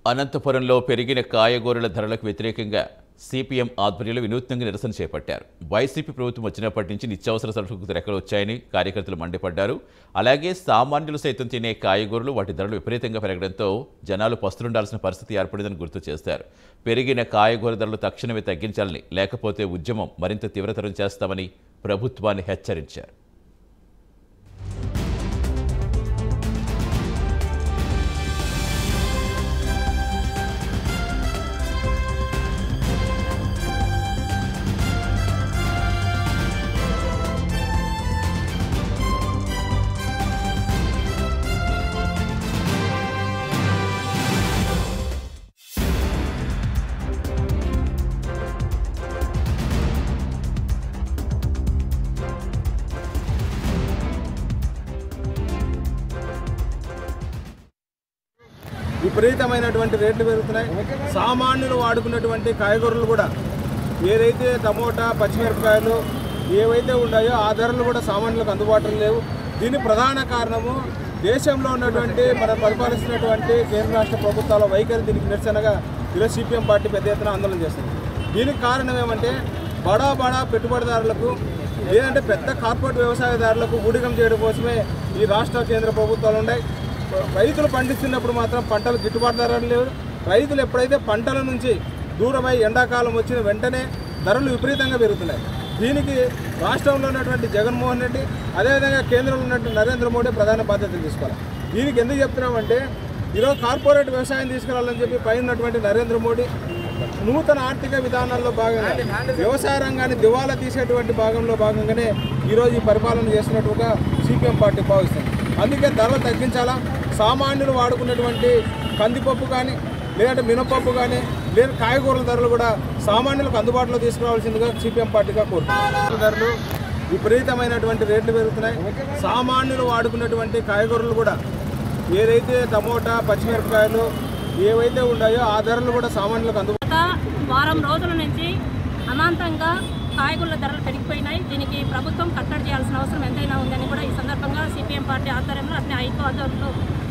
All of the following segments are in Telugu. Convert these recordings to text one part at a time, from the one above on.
అనంతపురంలో పెరిగిన కాయగూరల ధరలకు వ్యతిరేకంగా సిపిఎం ఆధ్వర్యంలో వినూత్నంగా నిరసన చేపట్టారు వైసీపీ ప్రభుత్వం వచ్చినప్పటి నుంచి నిత్యావసర సరుకులకు రెక్కలు వచ్చాయని కార్యకర్తలు మండిపడ్డారు అలాగే సామాన్యులు సైతం తినే కాయగూరలు వాటి ధరలు విపరీతంగా పెరగడంతో జనాలు పస్తులుండాల్సిన పరిస్థితి ఏర్పడిందని గుర్తు చేశారు పెరిగిన కాయగూర ధరలు తక్షణమే తగ్గించాలని లేకపోతే ఉద్యమం మరింత తీవ్రతరం చేస్తామని ప్రభుత్వాన్ని హెచ్చరించారు విపరీతమైనటువంటి రేట్లు పెరుగుతున్నాయి సామాన్యులు వాడుకున్నటువంటి కాయగూరలు కూడా ఏదైతే టమోటా పచ్చిమిరపకాయలు ఏవైతే ఉన్నాయో ఆ ధరలు కూడా సామాన్యులకు అందుబాటులో లేవు దీని ప్రధాన కారణము దేశంలో ఉన్నటువంటి మన పరిపాలిస్తున్నటువంటి కేంద్ర రాష్ట్ర ప్రభుత్వాల వైఖరి దీనికి నిరసనగా ఈరోజు సిపిఎం పార్టీ పెద్ద ఎత్తున ఆందోళన చేస్తుంది దీనికి కారణం ఏమంటే బడా బడా పెట్టుబడిదారులకు లేదంటే పెద్ద కార్పొరేట్ వ్యవసాయదారులకు ఊడిగం చేయడం కోసమే ఈ రాష్ట్ర కేంద్ర ప్రభుత్వాలు ఉన్నాయి రైతులు పండిస్తున్నప్పుడు మాత్రం పంటలు గిట్టుబాటు ధరలు లేవు రైతులు ఎప్పుడైతే పంటల నుంచి దూరమై ఎండాకాలం వచ్చిన వెంటనే ధరలు విపరీతంగా పెరుగుతున్నాయి దీనికి రాష్ట్రంలో ఉన్నటువంటి జగన్మోహన్ రెడ్డి అదేవిధంగా కేంద్రంలో ఉన్నటువంటి నరేంద్ర మోడీ ప్రధాన బాధ్యతలు తీసుకోవాలి దీనికి ఎందుకు చెప్తున్నామంటే ఈరోజు కార్పొరేట్ వ్యవసాయం తీసుకురావాలని చెప్పి పైన ఉన్నటువంటి నరేంద్ర మోడీ నూతన ఆర్థిక విధానాల్లో భాగంగా వ్యవసాయ రంగాన్ని దివాలా తీసేటువంటి భాగంలో భాగంగానే ఈరోజు ఈ పరిపాలన చేస్తున్నట్టుగా సిపిఎం పార్టీ భావిస్తుంది అందుకే ధరలు తగ్గించాలా సామాన్యులు వాడుకున్నటువంటి కందిపప్పు కానీ లేదంటే మినపప్పు కానీ లేదా కాయగూరల ధరలు కూడా సామాన్యులకు అందుబాటులో తీసుకురావాల్సిందిగా సిపిఎం పార్టీగా కోరుతున్నాం ధరలు విపరీతమైనటువంటి రేట్లు పెరుగుతున్నాయి సామాన్యులు వాడుకున్నటువంటి కాయగూరలు కూడా ఏదైతే టమోటా పచ్చిమిరపకాయలు ఏవైతే ఉన్నాయో ఆ ధరలు కూడా సామాన్యులకు అందుబాటులో గత వారం రోజుల నుంచి అమాంతంగా కాయగూరల ధరలు పెరిగిపోయినాయి దీనికి ప్రభుత్వం కట్టడి చేయాల్సిన అవసరం ఎంతైనా ఉందని కూడా ఈ సందర్భంగా సిపిఎం పార్టీ ఆధ్వర్యంలో అట్నే ఐకో ఆధ్వర్యంలో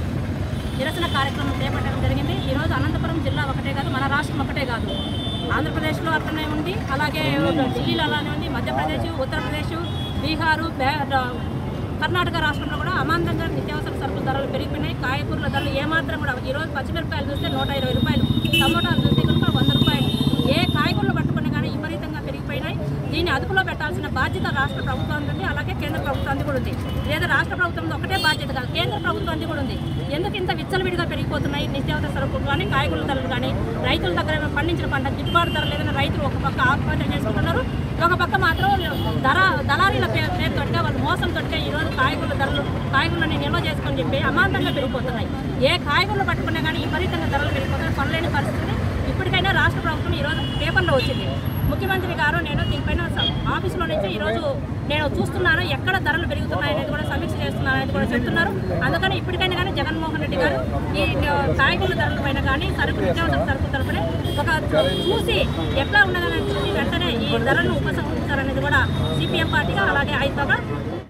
నిరసన కార్యక్రమం చేపట్టడం జరిగింది ఈరోజు అనంతపురం జిల్లా ఒకటే కాదు మన రాష్ట్రం ఒకటే కాదు ఆంధ్రప్రదేశ్లో అట్లనే ఉంది అలాగే ఢిల్లీలో అలానే ఉంది మధ్యప్రదేశ్ ఉత్తరప్రదేశ్ బీహారు బే- కర్ణాటక రాష్ట్రంలో కూడా అమాంతంగా నిత్యావసర సరుకుల ధరలు పెరిగిపోయినాయి కాయగూరల ధరలు ఏమాత్రం కూడా ఈరోజు పచ్చిమిరపకాయలు చూస్తే నూట ఇరవై రూపాయలు టమోటాలు చూస్తే కనుక వంద రూపాయలు ఏ కాయగూరలు పట్టుకుని కానీ విపరీతంగా పెరిగిపోయినాయి దీన్ని అదుపులో పెట్టాల్సిన బాధ్యత రాష్ట్ర ప్రభుత్వం ఉంది అలాగే కేంద్ర ప్రభుత్వానికి కూడా ఉంది లేదా రాష్ట్ర ప్రభుత్వం ఒకటే బాధ్యత కాదు కేంద్ర ప్రభుత్వానికి కూడా ఉంది ఎందుకు ఇంత విచ్చలవిడిగా పెరిగిపోతున్నాయి నిత్యావసర సరుకులు కానీ కాయగూరల ధరలు కానీ రైతుల దగ్గర పండించిన పంట గిట్టుబాటు ధర లేదని రైతులు ఒక పక్క ఆత్మహత్య చేసుకుంటున్నారు ఒక పక్క మాత్రం ధర దళారీల పేరు పేరుతోటిగా వాళ్ళు మోసం తోటిగా ఈరోజు కాయగూరల ధరలు కాయగూరలని నిల్వ చేసుకొని చెప్పి అమాంతంగా పెరిగిపోతున్నాయి ఏ కాయగూరలు పట్టుకున్నా కానీ విపరీతంగా ధరలు పెరిగిపోతున్నాయి పనులేని పరిస్థితి ఇప్పటికైనా రాష్ట్ర ప్రభుత్వం ఈరోజు పేపర్లో వచ్చింది ముఖ్యమంత్రి గారు నేను దీనిపైన స- ఆఫీసులో నుంచి ఈరోజు నేను చూస్తున్నాను ఎక్కడ ధరలు పెరుగుతున్నాయి అనేది కూడా సమీక్ష చేస్తున్నాను అనేది కూడా చెప్తున్నారు అందుకని ఇప్పటికైనా కానీ జగన్మోహన్ రెడ్డి గారు ఈ ఆ, కాయగూరల ధరల పైన కానీ సరుకు నిత్యావసర సరుకు ధరపై ఒక చూసి ఎట్లా ఉన్నదని చూసి వెంటనే ఈ ధరలను ఉపసంహరించాలనేది కూడా సిపిఎం పార్టీగా అలాగే ఐదుగా